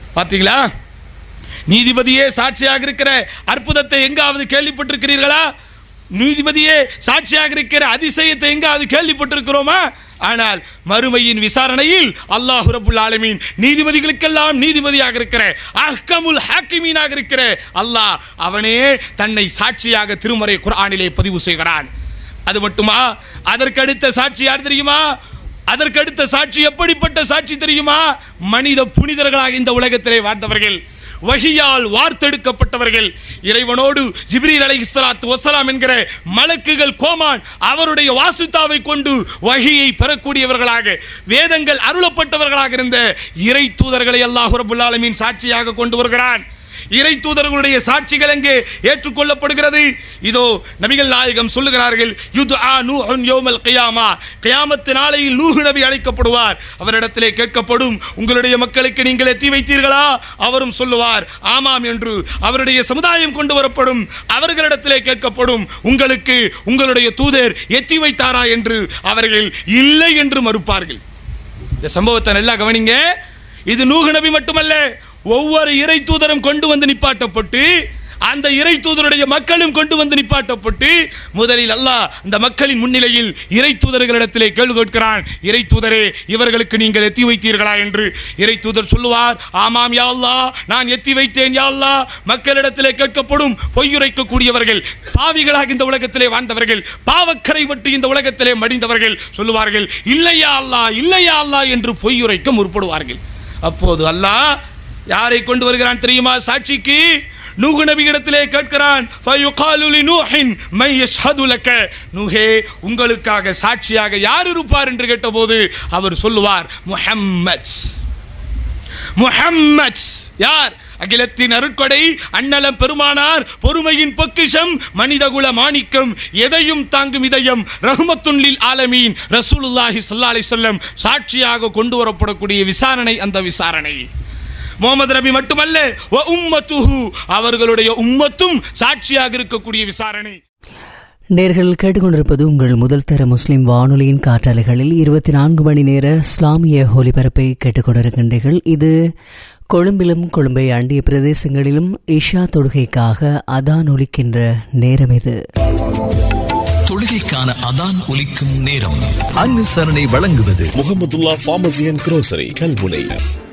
பார்த்தீங்களா நீதிபதியே சாட்சியாக இருக்கிற அற்புதத்தை எங்காவது கேள்விப்பட்டிருக்கிறீர்களா நீதிபதியே சாட்சியாக இருக்கிற அதிசயத்தை எங்காவது கேள்விப்பட்டிருக்கிறோமா ஆனால் மறுமையின் விசாரணையில் அல்லாஹ் ரபுல் ஆலமீன் நீதிபதிகளுக்கெல்லாம் நீதிபதியாக இருக்கிற அஹ்கமுல் ஹாக்கிமீனாக இருக்கிற அல்லாஹ் அவனே தன்னை சாட்சியாக திருமறை குர்ஆனிலே பதிவு செய்கிறான் அது மட்டுமா அதற்கடுத்த சாட்சி யார் தெரியுமா அதற்கடுத்த சாட்சி எப்படிப்பட்ட சாட்சி தெரியுமா மனித புனிதர்களாக இந்த உலகத்திலே வாழ்ந்தவர்கள் வழியால் வார்த்தெடுக்கப்பட்டவர்கள் இறைவனோடு ஜிப்ரீல் அலை இஸ்லாத்து வசலாம் என்கிற மலக்குகள் கோமான் அவருடைய வாசுத்தாவை கொண்டு வழியை பெறக்கூடியவர்களாக வேதங்கள் அருளப்பட்டவர்களாக இருந்த இறை தூதர்களை அல்லாஹ் ரபுல் ஆலமீன் சாட்சியாக கொண்டு வருகிறான் இறை தூதர்களுடைய சாட்சிகள் எங்கே ஏற்றுக்கொள்ளப்படுகிறது இதோ நபிகள் நாயகம் சொல்லுகிறார்கள் யுத் ஆ நூஹுன் யோமல் கியாமா கியாமத்து நாளையில் நூஹு நபி அழைக்கப்படுவார் அவரிடத்திலே கேட்கப்படும் உங்களுடைய மக்களுக்கு நீங்கள் எத்தி வைத்தீர்களா அவரும் சொல்லுவார் ஆமாம் என்று அவருடைய சமுதாயம் கொண்டு வரப்படும் அவர்களிடத்திலே கேட்கப்படும் உங்களுக்கு உங்களுடைய தூதர் எத்தி வைத்தாரா என்று அவர்கள் இல்லை என்று மறுப்பார்கள் இந்த சம்பவத்தை நல்லா கவனிங்க இது நூகு நபி மட்டுமல்ல ஒவ்வொரு இறை தூதரும் கொண்டு வந்து நிப்பாட்டப்பட்டு அந்த இறை தூதருடைய மக்களும் கொண்டு வந்து நிப்பாட்டப்பட்டு முதலில் அல்லாஹ் இந்த மக்களின் முன்னிலையில் இறை தூதர்களிடத்திலே கேள்வி கேட்கிறான் இறை தூதரே இவர்களுக்கு நீங்கள் எத்தி வைத்தீர்களா என்று இறை தூதர் சொல்லுவார் ஆமாம் யா அல்லாஹ் நான் எத்தி வைத்தேன் யா அல்லாஹ் மக்களிடத்திலே கேட்கப்படும் பொய்யுரைக்கக்கூடியவர்கள் பாவிகளாக இந்த உலகத்திலே வாழ்ந்தவர்கள் பாவக்கரை விட்டு இந்த உலகத்திலே மடிந்தவர்கள் சொல்லுவார்கள் இல்லையா அல்லாஹ் இல்லையா அல்லாஹ் என்று பொய்யுரைக்க முற்படுவார்கள் அப்போது அல்லாஹ் யாரை கொண்டு வருகிறான் தெரியுமா சாட்சிக்கு நூகு நபியிடத்திலே கேட்கிறான் ஃபயுகாலு லிநூஹின் மை யஷ்ஹது லக நூஹே உங்களுக்காக சாட்சியாக யார் இருப்பார் என்று கேட்டபோது அவர் சொல்லுவார் முஹம்மத் முஹம்மத் யார் அகிலத்தின் அருட்கொடை அண்ணலம் பெருமானார் பொறுமையின் பொக்கிஷம் மனிதகுல மாணிக்கம் எதையும் தாங்கும் இதயம் ரஹ்மத்துன்லில் ஆலமீன் ரசூலுல்லாஹி ஸல்லல்லாஹு அலைஹி வஸல்லம் சாட்சியாக கொண்டு வரப்படக்கூடிய விசாரணை அந்த விசாரணை முகமது நபி மட்டுமல்ல வ உம்மத்துஹு அவர்களுடைய உம்மத்தும் சாட்சியாக இருக்கக்கூடிய விசாரணை நேர்கள் கேட்டுக்கொண்டிருப்பது உங்கள் முதல் தர முஸ்லிம் வானொலியின் காற்றாலைகளில் இருபத்தி நான்கு மணி நேர இஸ்லாமிய ஒலிபரப்பை கேட்டுக்கொண்டிருக்கின்றீர்கள் இது கொழும்பிலும் கொழும்பை அண்டிய பிரதேசங்களிலும் இஷா தொழுகைக்காக அதான் ஒலிக்கின்ற நேரம் இது தொழுகைக்கான அதான் ஒலிக்கும் நேரம் அனுசரணை வழங்குவது Mohamadullah pharmacy and grocery Kalmunai